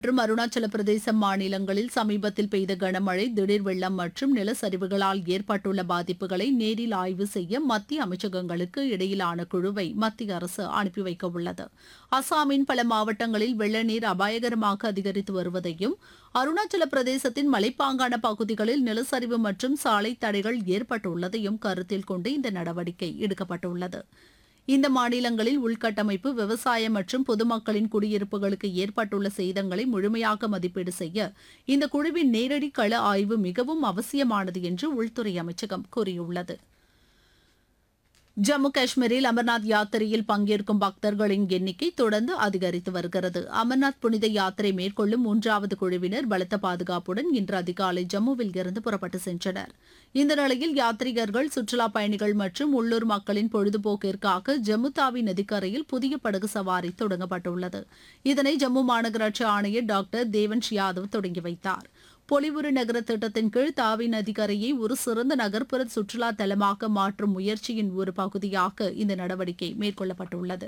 மற்றும் அருணாச்சல பிரதேச மாநிலங்களில் சமீபத்தில் பெய்த கனமழை திடீர் வெள்ளம் மற்றும் நிலச்சரிவுகளால் ஏற்பட்டுள்ள பாதிப்புகளை நேரில் ஆய்வு செய்ய மத்திய அமைச்சகங்களுக்கு இடையிலான குழுவை மத்திய அரசு அனுப்பி வைக்க உள்ளது அசாமின் பல மாவட்டங்களில் வெள்ள நீர் அபாயகரமாக அதிகரித்து வருவதையும் அருணாச்சல பிரதேசத்தின் மலைப்பாங்கான பகுதிகளில் நிலச்சரிவு மற்றும் சாலை தடைகள் ஏற்பட்டுள்ளதையும் கருத்தில் கொண்டு இந்த நடவடிக்கை எடுக்கப்பட்டுள்ளது இந்த மாநிலங்களில் உள்கட்டமைப்பு விவசாயம் மற்றும் பொதுமக்களின் குடியிருப்புகளுக்கு ஏற்பட்டுள்ள சேதங்களை முழுமையாக மதிப்பீடு செய்ய இந்த குழுவின் நேரடி கள ஆய்வு மிகவும் அவசியமானது என்று உள்துறை அமைச்சகம் கூறியுள்ளது ஜம்மு காஷ்மீரில் அமர்நாத் யாத்திரையில் பங்கேற்கும் பக்தர்களின் எண்ணிக்கை தொடர்ந்து அதிகரித்து வருகிறது அமர்நாத் புனித யாத்திரை மேற்கொள்ளும் மூன்றாவது குழுவினர் பலத்த பாதுகாப்புடன் இன்று அதிகாலை ஜம்முவில் இருந்து புறப்பட்டு சென்றனர் இந்த நிலையில் யாத்ரீகர்கள் சுற்றுலா பயணிகள் மற்றும் உள்ளூர் மக்களின் பொழுதுபோக்கிற்காக ஜம்மு தாவி நதிக்கரையில் புதிய படகு சவாரி தொடங்கப்பட்டுள்ளது இதனை ஜம்மு மாநகராட்சி ஆணையர் டாக்டர் தேவன்ஷ் யாதவ் தொடங்கி வைத்தார் பொலிவுறு நகர திட்டத்தின் கீழ் தாவி நதிக்கரையை ஒரு சிறந்த நகர்ப்புற சுற்றுலா தலமாக மாற்றும் முயற்சியின் ஒரு பகுதியாக இந்த நடவடிக்கை மேற்கொள்ளப்பட்டுள்ளது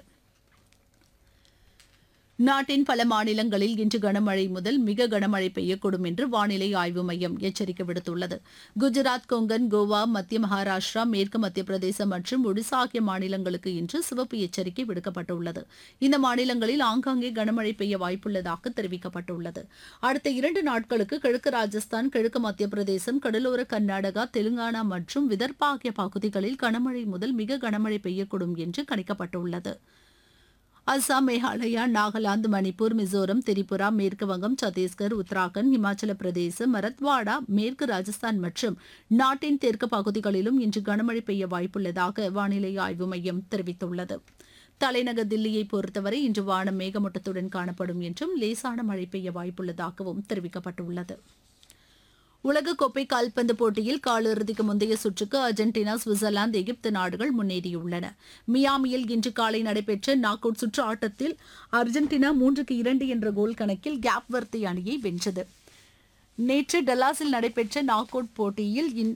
நாட்டின் பல மாநிலங்களில் இன்று கனமழை முதல் மிக கனமழை பெய்யக்கூடும் என்று வானிலை ஆய்வு மையம் எச்சரிக்கை விடுத்துள்ளது குஜராத் கொங்கன் கோவா மத்திய மகாராஷ்டிரா மேற்கு மத்திய பிரதேசம் மற்றும் ஒடிசா ஆகிய மாநிலங்களுக்கு இன்று சிவப்பு எச்சரிக்கை விடுக்கப்பட்டுள்ளது இந்த மாநிலங்களில் ஆங்காங்கே கனமழை பெய்ய வாய்ப்புள்ளதாக தெரிவிக்கப்பட்டுள்ளது அடுத்த இரண்டு நாட்களுக்கு கிழக்கு ராஜஸ்தான் கிழக்கு மத்திய பிரதேசம் கடலோர கர்நாடகா தெலுங்கானா மற்றும் விதர்பா ஆகிய பகுதிகளில் கனமழை முதல் மிக கனமழை பெய்யக்கூடும் என்று கணிக்கப்பட்டுள்ளது அஸ்ஸாம் மேகாலயா நாகாலாந்து மணிப்பூர் மிசோரம் திரிபுரா மேற்கு வங்கம் சத்தீஸ்கர் உத்தராகண்ட் இமாச்சல பிரதேசம் மரத்வாடா மேற்கு ராஜஸ்தான் மற்றும் நாட்டின் தெற்கு பகுதிகளிலும் இன்று கனமழை பெய்ய வாய்ப்புள்ளதாக வானிலை ஆய்வு மையம் தெரிவித்துள்ளது தலைநகர் தில்லியை பொறுத்தவரை இன்று வானம் மேகமூட்டத்துடன் காணப்படும் என்றும் லேசான மழை பெய்ய வாய்ப்புள்ளதாகவும் தெரிவிக்கப்பட்டுள்ளது உலகக்கோப்பை கால்பந்து போட்டியில் காலிறுதிக்கு முந்தைய சுற்றுக்கு அர்ஜென்டினா சுவிட்சர்லாந்து எகிப்து நாடுகள் முன்னேறியுள்ளன மியாமியில் இன்று காலை நடைபெற்ற நாக் அவுட் சுற்று ஆட்டத்தில் அர்ஜென்டினா மூன்றுக்கு இரண்டு என்ற கோல் கணக்கில் கேப் வர்த்தி அணியை வென்றது நேற்று டல்லாஸில் நடைபெற்ற நாக் அவுட் போட்டியில் இன்-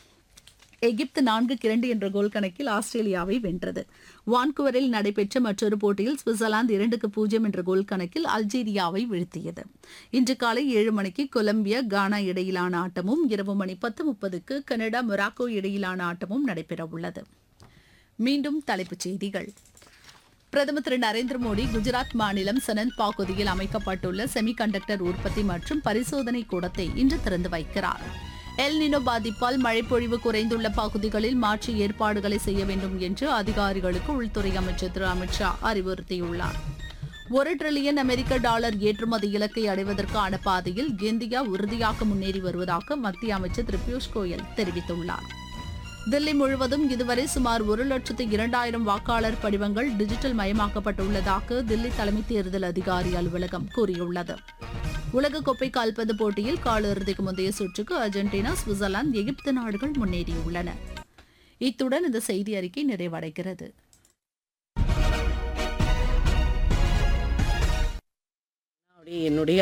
எகிப்து நான்குக்கு இரண்டு என்ற கோல் கணக்கில் ஆஸ்திரேலியாவை வென்றது வான்குவரில் நடைபெற்ற மற்றொரு போட்டியில் சுவிட்சர்லாந்து இரண்டுக்கு பூஜ்ஜியம் என்ற கோல் கணக்கில் அல்ஜீரியாவை வீழ்த்தியது இன்று காலை ஏழு மணிக்கு கொலம்பியா கானா இடையிலான ஆட்டமும் இரவு மணி பத்து முப்பதுக்கு கனடா மொராக்கோ இடையிலான ஆட்டமும் நடைபெறவுள்ளது மீண்டும் தலைப்புச் செய்திகள் பிரதமர் திரு நரேந்திர மோடி குஜராத் மாநிலம் சனந்த் பகுதியில் அமைக்கப்பட்டுள்ள செமிகண்டக்டர் உற்பத்தி மற்றும் பரிசோதனை கூடத்தை இன்று திறந்து வைக்கிறார் எல் நினோ பாதிப்பால் மழைப்பொழிவு குறைந்துள்ள பகுதிகளில் மாற்று ஏற்பாடுகளை செய்ய வேண்டும் என்று அதிகாரிகளுக்கு உள்துறை அமைச்சர் திரு அமித்ஷா அறிவுறுத்தியுள்ளார் ஒரு டிரில்லியன் அமெரிக்க டாலர் ஏற்றுமதி இலக்கை அடைவதற்கான பாதையில் இந்தியா உறுதியாக முன்னேறி வருவதாக மத்திய அமைச்சர் திரு பியூஷ் கோயல் தெரிவித்துள்ளார் தில்லி முழுவதும் இதுவரை சுமார் ஒரு லட்சத்து இரண்டாயிரம் வாக்காளர் படிவங்கள் டிஜிட்டல் மயமாக்கப்பட்டுள்ளதாக தில்லி தலைமை தேர்தல் அதிகாரி அலுவலகம் கூறியுள்ளது உலகக்கோப்பை கால்பந்து போட்டியில் காலிறுதிக்கு முந்தைய சுற்றுக்கு அர்ஜென்டினா சுவிட்சர்லாந்து எகிப்து நாடுகள் முன்னேறியுள்ளன இத்துடன் இந்த செய்தி அறிக்கை நிறைவடைகிறது அப்படியே என்னுடைய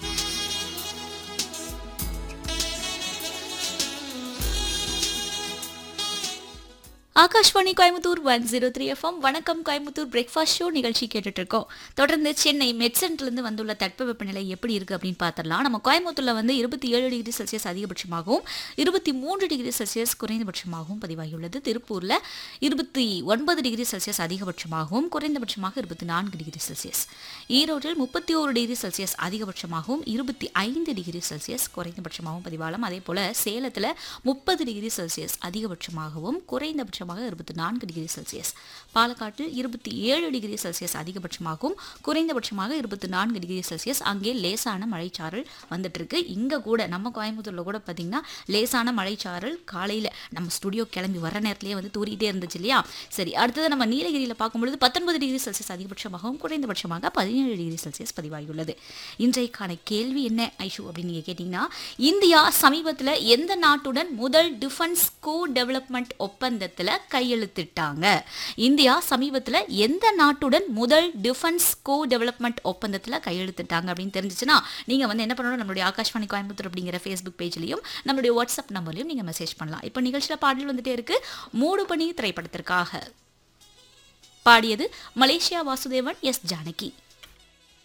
Akashvani Coimbatore one zero three F M வணக்கம் கோயம்புத்தூர் பிரேக்ஃபாஸ்ட் ஷோ நிகழ்ச்சி கேட்டுட்டு இருக்கோம் தொடர்ந்து சென்னை மெட்சென்ட்லேருந்து வந்துள்ள தட்பவெப்பநிலை எப்படி இருக்கு அப்படின்னு பார்த்துடலாம் நம்ம கோயம்புத்தூர்ல வந்து இருபத்தி ஏழு டிகிரி செல்சியஸ் அதிகபட்சமாகவும் இருபத்தி மூன்று டிகிரி செல்சியஸ் குறைந்தபட்சமாகவும் பதிவாகியுள்ளது திருப்பூர்ல இருபத்தி ஒன்பது டிகிரி செல்சியஸ் அதிகபட்சமாகவும் குறைந்தபட்சமாக இருபத்தி நான்கு டிகிரி செல்சியஸ் ஈரோட்டில் முப்பத்தி ஒரு டிகிரி செல்சியஸ் அதிகபட்சமாகவும் இருபத்தி ஐந்து டிகிரி செல்சியஸ் குறைந்தபட்சமாகவும் பதிவாகலாம் அதே போல சேலத்துல முப்பது டிகிரி செல்சியஸ் அதிகபட்சமாகவும் குறைந்தபட்சமாக இருபத்தி நான்கு டிகிரி செல்சியஸ் பாலக்காட்டில் இருபத்தி ஏழு டிகிரி செல்சியஸ் அதிகபட்சமாகவும் குறைந்தபட்சமாக இருபத்தி நான்கு டிகிரி செல்சியஸ் அங்கே லேசான மழைச்சாரல் வந்துட்டு இருக்கு இங்க கூட நம்ம கோயம்புத்தூர்ல கூட பாத்தீங்கன்னா லேசான மழைச்சாரல் காலையில நம்ம ஸ்டுடியோ கிளம்பி வர நேரத்திலேயே வந்து தூரிட்டே இருந்துச்சு இல்லையா சரி அடுத்தது நம்ம நீலகிரியில பார்க்கும்பொழுது பத்தொன்பது டிகிரி செல்சியஸ் அதிகபட்சமாகவும் குறைந்தபட்சமாக பதினேழு டிகிரி செல்சியஸ் பதிவாகியுள்ளது இன்றைக்கான கேள்வி என்ன ஐஷு அப்படின்னு நீங்க கேட்டீங்கன்னா இந்தியா சமீபத்துல எந்த நாட்டுடன் முதல் டிஃபென்ஸ் கோ டெவலப்மெண்ட் ஒப்பந்தத்துல கையெழுத்திட்டாங்க இந்தியா சமீபத்துல எந்த நாட்டுடன் முதல் டிஃபென்ஸ் கோ டெவலப்மெண்ட் ஒப்பந்தத்துல கையெழுத்திட்டாங்க அப்படின்னு தெரிஞ்சுச்சுன்னா நீங்க வந்து என்ன பண்ணணும் நம்மளுடைய ஆகாஷ்வாணி கோயம்புத்தூர் அப்படிங்கிற ஃபேஸ்புக் பேஜ்லயும் நம்மளுடைய வாட்ஸ்அப் நம்பர்லயும் நீங்க மெசேஜ் பண்ணலாம் இப்போ நிகழ்ச்சியில பாடல் வந்துட்டே இருக்கு மூடு பணி திரைப்படத்திற்காக பாடியது மலேசியா வாசுதேவன் எஸ் ஜானகி